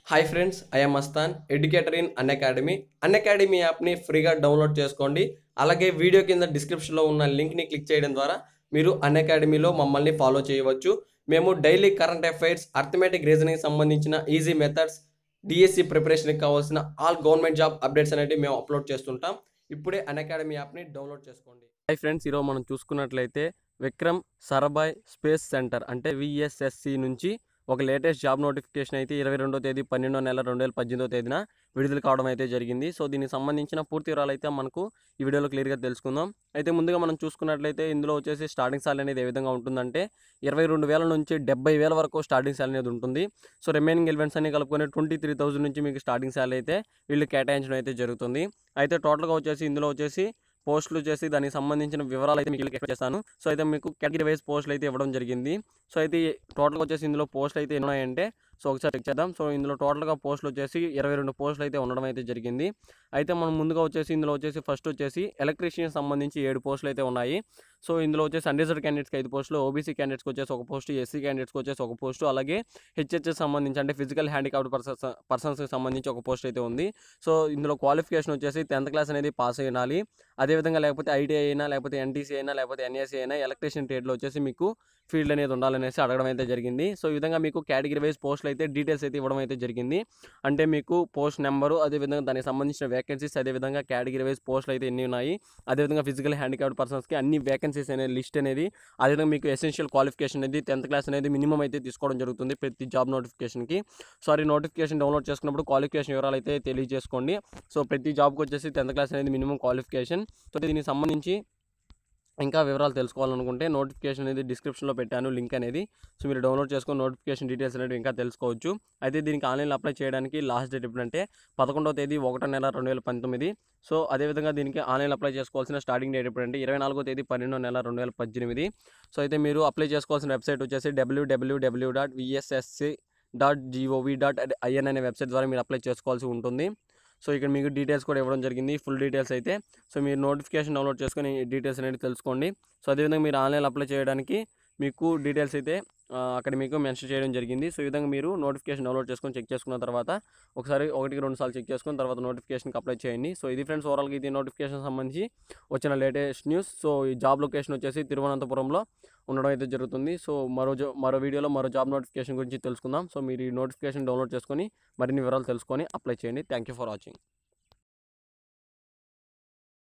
hi friends I'm Mastan educator in Unacademy Unacademy యాప్ని ఫ్రీగా download చేసుకోండి అలాగే వీడియో కింద డిస్క్రిప్షన్లో ఉన్న లింక్ని క్లిక్ చేయడం ద్వారా మీరు అన్ అకాడమీలో మమ్మల్ని ఫాలో చేయవచ్చు మేము daily current affairs arithmetic reasoning సంబంధించిన ఈజీ మెథడ్స్ డిఎస్సి ప్రిపరేషన్కి కావాల్సిన ఆల్ గవర్నమెంట్ జాబ్ అప్డేట్స్ అనేవి మేము అప్లోడ్ చేస్తుంటాం ఇప్పుడే అన్ అకాడమీ యాప్ని డౌన్లోడ్ చేసుకోండి హాయ్ ఫ్రెండ్స్ ఈరోజు మనం చూసుకున్నట్లయితే విక్రమ్ సరబాయ్ స్పేస్ సెంటర్ అంటే విఎస్ఎస్సి నుంచి ఒక లేటెస్ట్ జాబ్ నోటిఫికేషన్ అయితే ఇరవై రెండో తేదీ పన్నెండో నెల రెండు వేల పద్దెనిమిదో తేదీన విడుదల కావడం అయితే జరిగింది సో దీనికి సంబంధించిన పూర్తి వివరాలు అయితే మనకు ఈ వీడియోలో క్లియర్గా తెలుసుకుందాం అయితే ముందుగా మనం చూసుకున్నట్లయితే ఇందులో వచ్చేసి స్టార్టింగ్ సాలరీ అనేది ఏ విధంగా ఉంటుందంటే ఇరవై రెండు వేల నుంచి డెబ్బై వేల వరకు స్టార్టింగ్ సాలరీ అనేది ఉంటుంది సో రిమైనింగ్ ఎలిమెంట్స్ అన్ని కలుపుకొని ట్వంటీ త్రీ థౌసండ్ నుంచి మీకు స్టార్టింగ్ సాలరీ అయితే వీళ్ళు కేటాయించడం అయితే జరుగుతుంది అయితే టోటల్గా వచ్చేసి ఇందులో వచ్చేసి పోస్టులు చేసి దానికి సంబంధించిన వివరాలు అయితే మీకు ఎక్స్ప్లెయిన్ చేస్తాను సో అయితే మీకు కేటగిరీ వైజ్ పోస్టులు అయితే ఇవ్వడం జరిగింది సో అయితే టోటల్గా వచ్చేసి ఇందులో పోస్టులు అయితే ఎన్ని ఉన్నాయంటే సో ఒకసారి చెక్ చేద్దాం సో ఇందులో టోటల్గా పోస్టులు వచ్చేసి ఇరవై రెండు పోస్టులు అయితే ఉండడం అయితే జరిగింది అయితే మనం ముందుగా వచ్చేసి ఇందులో వచ్చేసి ఫస్ట్ వచ్చేసి ఎలక్ట్రీషియన్ సంబంధించి ఏడు పోస్టులు అయితే ఉన్నాయి సో ఇందులో వచ్చేసి అన్రిజర్వ్ క్యాండిడేట్స్కి ఐదు పోస్టులు ఓబీసీ క్యాండిడేట్స్కి వచ్చేసి ఒక పోస్టు ఎస్సీ క్యాండిడేట్స్కి వచ్చేసి ఒక పోస్టు అలాగే హెచ్హెచ్ఎస్ సంబంధించి అంటే ఫిజికల్ హ్యాండిక్యాప్డ్ పర్సన్స్ పర్సన్స్కి సంబంధించి ఒక పోస్ట్ అయితే ఉంది సో ఇందులో క్వాలిఫికేషన్ వచ్చేసి టెన్త్ క్లాస్ అనేది పాస్ అయి ఉండాలి అదేవిధంగా లేకపోతే ఐటీఐ అయినా లేకపోతే ఎన్టీసీ అయినా లేకపోతే ఎన్ఎస్సీ అయినా ఎలక్ట్రీషియన్ ట్రేడ్లో వచ్చేసి మీకు ఫీల్డ్ అనేది ఉండాలనేసి అడగడం అయితే జరిగింది సో ఈ విధంగా మీకు కేటగిరీ వైజ్ పోస్టులు అయితే డీటెయిల్స్ అయితే ఇవ్వడం అయితే జరిగింది అంటే మీకు పోస్ట్ నెంబరు అదేవిధంగా దానికి సంబంధించిన వేకెన్సీస్ అదేవిధంగా కేటగిరీ వైజ్ పోస్టులు అయితే ఎన్ని ఉన్నాయి అదేవిధంగా ఫిజికల్ హ్యాండిక్యాప్డ్ పర్సన్స్కి అన్ని వేకెన్సీస్ అనే లిస్ట్ అనేది అదేవిధంగా మీకు ఎసెన్షియల్ క్వాలిఫికేషన్ అనేది టెన్త్ క్లాస్ అనేది మినిమం అయితే తీసుకోవడం జరుగుతుంది ప్రతి జాబ్ నోటిఫికేషన్కి సారీ నోటిఫికేషన్ డౌన్లోడ్ చేసుకున్నప్పుడు క్వాలిఫికేషన్ వివరాలు అయితే తెలియజేసుకోండి సో ప్రతి జాబ్కి వచ్చేసి టెన్త్ క్లాస్ అనేది మినిమం క్వాలిఫికేషన్ సో దీనికి సంబంధించి ఇంకా వివరాలు తెలుసుకోవాలనుకుంటే నోటిఫికేషన్ అనేది డిస్క్రిప్షన్లో పెట్టాను లింక్ అనేది సో మీరు డౌన్లోడ్ చేసుకొని నోటిఫికేషన్ డీటెయిల్స్ అనేవి ఇంకా తెలుసుకోవచ్చు అయితే దీనికి ఆన్లైన్లో అప్లై చేయడానికి లాస్ట్ డేట్ ఎప్పుడంటే పదకొండవ తేదీ ఒకటో నెల రెండు వేల పంతొమ్మిది సో అదేవిధంగా దీనికి ఆన్లైన్లో అప్లై చేసుకోవాల్సిన స్టార్టింగ్ డేట్ ఎప్పుడంటే ఇరవై నాలుగో తేదీ పన్నెండో నెల రెండు వేల పద్దెనిమిది సో అయితే మీరు అప్లై చేసుకోవాల్సిన వెబ్సైట్ వచ్చేసి WWW dot VSSC dot GOV dot IN అనే వెబ్సైట్ ద్వారా మీరు అప్లై చేసుకోవాల్సి ఉంటుంది సో ఇక్కడ మీకు డీటెయిల్స్ కూడా ఇవ్వడం జరిగింది ఫుల్ డీటెయిల్స్ అయితే సో మీరు నోటిఫికేషన్ డౌన్లోడ్ చేసుకొని డీటెయిల్స్ అనేది తెలుసుకోండి సో అదేవిధంగా మీరు ఆన్లైన్ అప్లై చేయడానికి మీకు డీటెయిల్స్ అయితే ఆ, అక్కడ మీకు మెన్షన్ చేయడం జరిగింది సో ఈ విధంగా మీరు నోటిఫికేషన్ డౌన్లోడ్ చేసుకొని చెక్ చేసుకున్న తర్వాత ఒకసారి ఒకటికి రెండు సార్లు చెక్ చేసుకుని తర్వాత నోటిఫికేషన్కి అప్లై చేయండి సో ఇది ఫ్రెండ్స్ ఓవరాల్గా ఇది నోటిఫికేషన్ సంబంధించి వచ్చిన లేటెస్ట్ న్యూస్ సో ఈ జాబ్ లొకేషన్ వచ్చేసి తిరువనంతపురంలో ఉండడం అయితే జరుగుతుంది సో మరో జా మరో వీడియోలో మరో జాబ్ నోటిఫికేషన్ గురించి తెలుసుకుందాం సో మీరు ఈ నోటిఫికేషన్ డౌన్లోడ్ చేసుకొని మరిన్ని వివరాలు తెలుసుకొని అప్లై చేయండి థ్యాంక్ యూ ఫర్ వాచింగ్